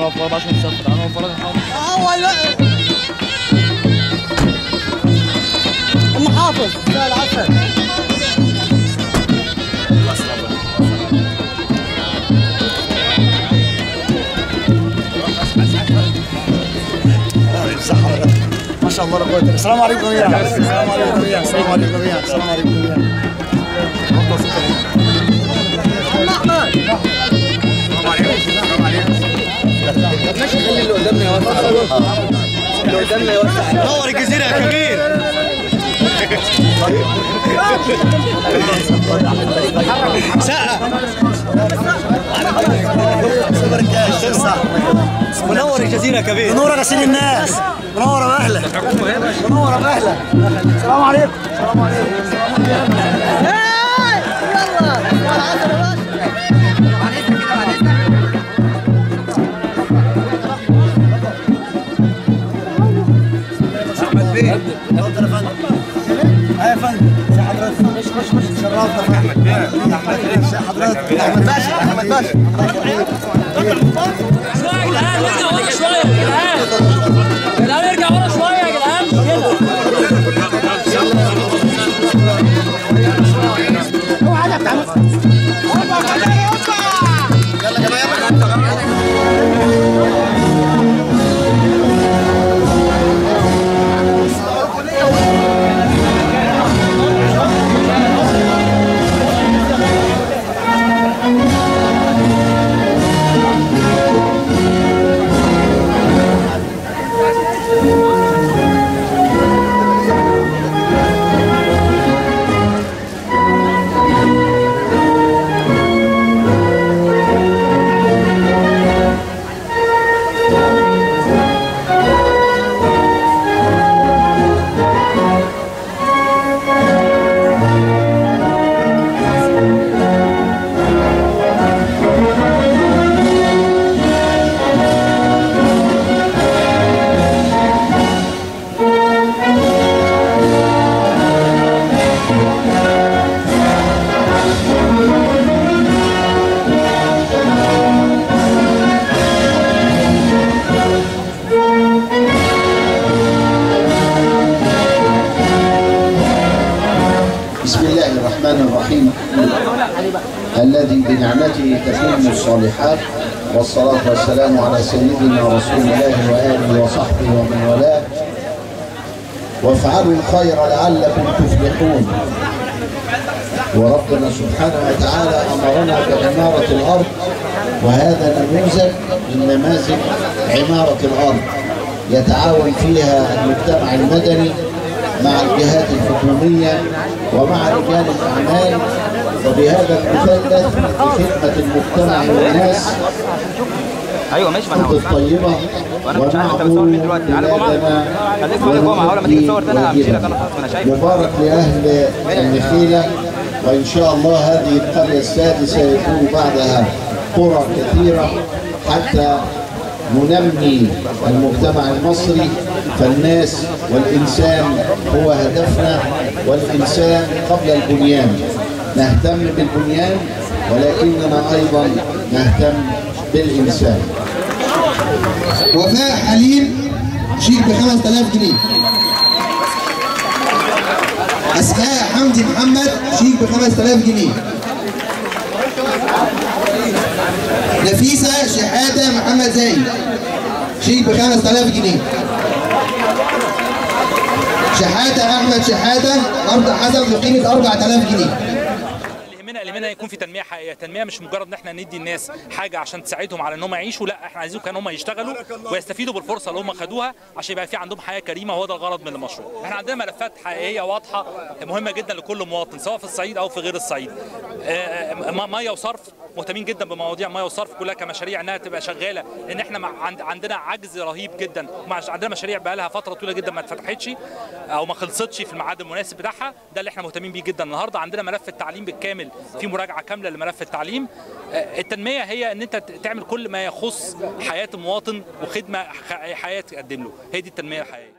هو في 24 صفر انا فرج حافظ اول بقى ام حافظ لا العسل ما شاء الله لا قوه الا السلام عليكم يا السلام عليكم يا السلام عليكم يا السلام عليكم يا نور الجزيره يا كبير ساعة منور الجزيرة يا كبير منورة غسيل الناس منورة بأهلا منورة بأهلا السلام عليكم السلام عليكم احمد بيه اتفضل يا فندم ايوه يا فندم ازي حضرتك خش خش خش شرفنا احمد بيه احمد بيه ازي حضرتك احمد باشا احمد باشا شويه يا جدعان نرجع ورا شويه يا جدعان يا جدعان نرجع ورا شويه يا جدعان كده بسم الله الرحمن الرحيم الذي بنعمته تتم الصالحات والصلاة والسلام على سيدنا رسول الله وآله وصحبه ومن والاه وافعلوا الخير لعلكم تفلحون وربنا سبحانه وتعالى أمرنا بعمارة الأرض وهذا نموذج من نماذج عمارة الأرض يتعاون فيها المجتمع المدني مع الجهات الحكومية ومع رجال الأعمال وبهذا المثلث لخدمة المجتمع والناس ايوه ماشي ما انا الأرض الطيبة وانا مش عارف انت بتصور ليه دلوقتي تعالى جمعه خليك فاضي جمعه اول ما تيجي تصور تاني همشي لك انا خلاص ما انا شايف مبارك لأهل النخيلة وإن شاء الله هذه القرية السادسة يكون بعدها قرى كثيرة حتى ننمي المجتمع المصري فالناس والإنسان هو هدفنا والإنسان قبل البنيان نهتم بالبنيان ولكننا أيضا نهتم بالإنسان وفاء حليم شيك ب 5000 جنيه اسماء حمدي محمد شيك ب 5000 جنيه نفيسه شحاته محمد زايد شيك ب 5000 جنيه شحاته احمد شحاته ارض حسن بقيمه 4000 جنيه اللي يهمنا اللي يهمنا يكون في تنميه حقيقيه تنميه مش مجرد ان احنا ندي الناس حاجه عشان تساعدهم على ان هم يعيشوا لا احنا عايزين كان هم يشتغلوا ويستفيدوا بالفرصه اللي هم خدوها عشان يبقى في عندهم حياه كريمه وهو ده الغرض من المشروع احنا عندنا ملفات حقيقيه واضحه مهمه جدا لكل مواطن سواء في الصعيد او في غير الصعيد آه، م- ميه وصرف مهتمين جدا بمواضيع ميه وصرف كلها كمشاريع انها تبقى شغاله لان احنا مع- عند عندنا عجز رهيب جدا ومع- عندنا مشاريع بقى لها فتره طويله جدا ما اتفتحتش او ما خلصتش في الميعاد المناسب بتاعها ده اللي احنا مهتمين بيه جدا النهارده عندنا ملف التعليم بالكامل في مراجعه كامله لملف التعليم آه، التنميه هي ان انت ت- تعمل كل ما يخص حياه المواطن وخدمه ح- حياه تقدم له هي دي التنميه الحقيقيه